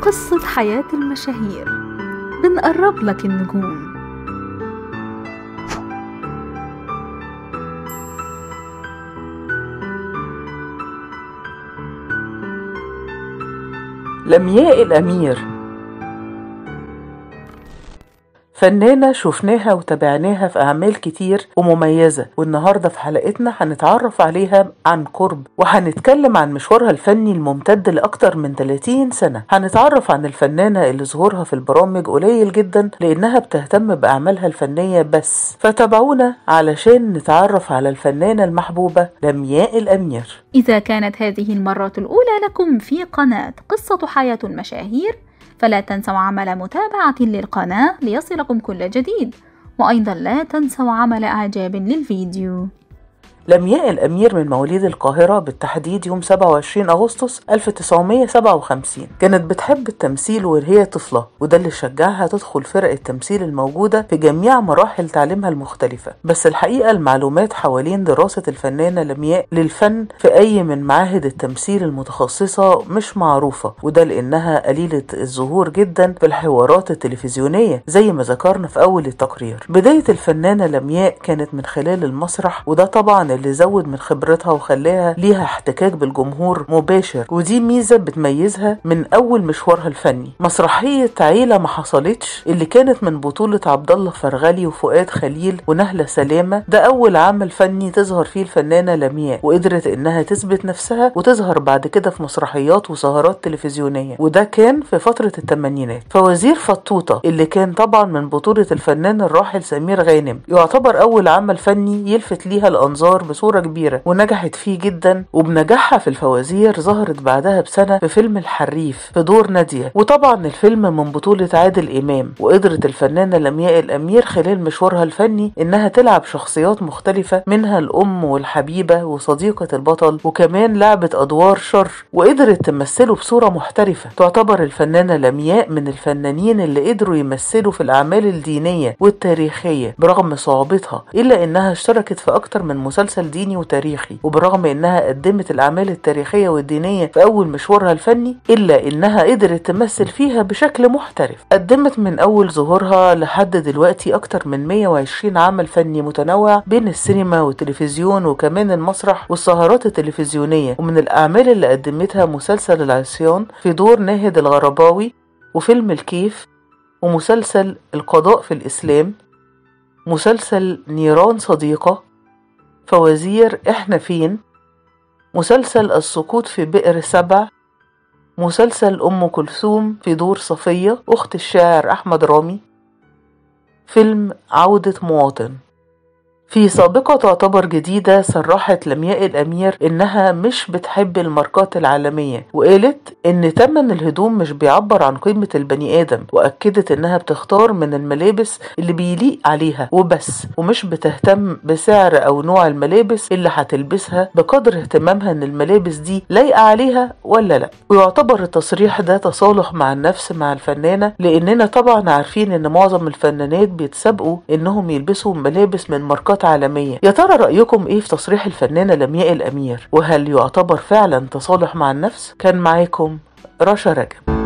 قصة حياة المشاهير بنقرب لك النجوم لمياء الأمير فنانة شفناها وتابعناها في أعمال كتير ومميزة والنهاردة في حلقتنا هنتعرف عليها عن قرب وهنتكلم عن مشوارها الفني الممتد لأكتر من 30 سنة هنتعرف عن الفنانة اللي ظهورها في البرامج قليل جدا لأنها بتهتم بأعمالها الفنية بس فتابعونا علشان نتعرف على الفنانة المحبوبة لمياء الأمير إذا كانت هذه المرة الأولى لكم في قناة قصة حياة المشاهير فلا تنسوا عمل متابعة للقناة ليصلكم كل جديد وأيضا لا تنسوا عمل إعجاب للفيديو لمياء الأمير من مواليد القاهرة بالتحديد يوم 27 أغسطس 1957 كانت بتحب التمثيل وهي طفلة وده اللي شجعها تدخل فرق التمثيل الموجودة في جميع مراحل تعليمها المختلفة بس الحقيقة المعلومات حوالين دراسة الفنانة لمياء للفن في أي من معاهد التمثيل المتخصصة مش معروفة وده لأنها قليلة الظهور جدا في الحوارات التلفزيونية زي ما ذكرنا في أول التقرير بداية الفنانة لمياء كانت من خلال المسرح وده طبعا اللي زود من خبرتها وخلاها ليها احتكاك بالجمهور مباشر ودي ميزة بتميزها من أول مشوارها الفني مسرحية عيلة ما حصلتش اللي كانت من بطولة عبد الله فرغلي وفؤاد خليل ونهلة سلامة ده أول عمل فني تظهر فيه الفنانة لمياء وقدرت إنها تثبت نفسها وتظهر بعد كده في مسرحيات وسهرات تلفزيونية وده كان في فترة الثمانينات فوزير فطوطة اللي كان طبعا من بطولة الفنان الراحل سمير غانم يعتبر أول عمل فني يلفت ليها الأنظار بصورة كبيرة ونجحت فيه جدا وبنجاحها في الفوازير ظهرت بعدها بسنة في فيلم الحريف في دور نادية وطبعا الفيلم من بطولة عادل إمام وقدرت الفنانة لمياء الأمير خلال مشوارها الفني إنها تلعب شخصيات مختلفة منها الأم والحبيبة وصديقة البطل وكمان لعبت أدوار شر وقدرت تمثله بصورة محترفة تعتبر الفنانة لمياء من الفنانين اللي قدروا يمثلوا في الأعمال الدينية والتاريخية برغم صعوبتها إلا إنها اشتركت في أكتر من مسلسل ديني وتاريخي وبرغم إنها قدمت الأعمال التاريخية والدينية في أول مشوارها الفني إلا إنها قدرت تمثل فيها بشكل محترف قدمت من أول ظهورها لحد دلوقتي أكتر من 120 عمل فني متنوع بين السينما والتلفزيون وكمان المسرح والسهرات التلفزيونية ومن الأعمال اللي قدمتها مسلسل العصيان في دور ناهد الغرباوي وفيلم الكيف ومسلسل القضاء في الإسلام مسلسل نيران صديقة فوازير إحنا فين مسلسل السقوط في بئر سبع مسلسل أم كلثوم في دور صفية أخت الشاعر أحمد رامي فيلم عودة مواطن في سابقة تعتبر جديدة صرحت لمياء الأمير إنها مش بتحب الماركات العالمية وقالت إن تمن الهدوم مش بيعبر عن قيمة البني آدم وأكدت إنها بتختار من الملابس اللي بيليق عليها وبس ومش بتهتم بسعر أو نوع الملابس اللي هتلبسها بقدر اهتمامها إن الملابس دي لايقة عليها ولا لأ ويعتبر التصريح ده تصالح مع النفس مع الفنانة لأننا طبعا عارفين إن معظم الفنانات بيتسابقوا إنهم يلبسوا ملابس من ماركات عالمية يا ترى رأيكم ايه في تصريح الفنانة لمياء الأمير وهل يعتبر فعلا تصالح مع النفس كان معاكم رشا رجب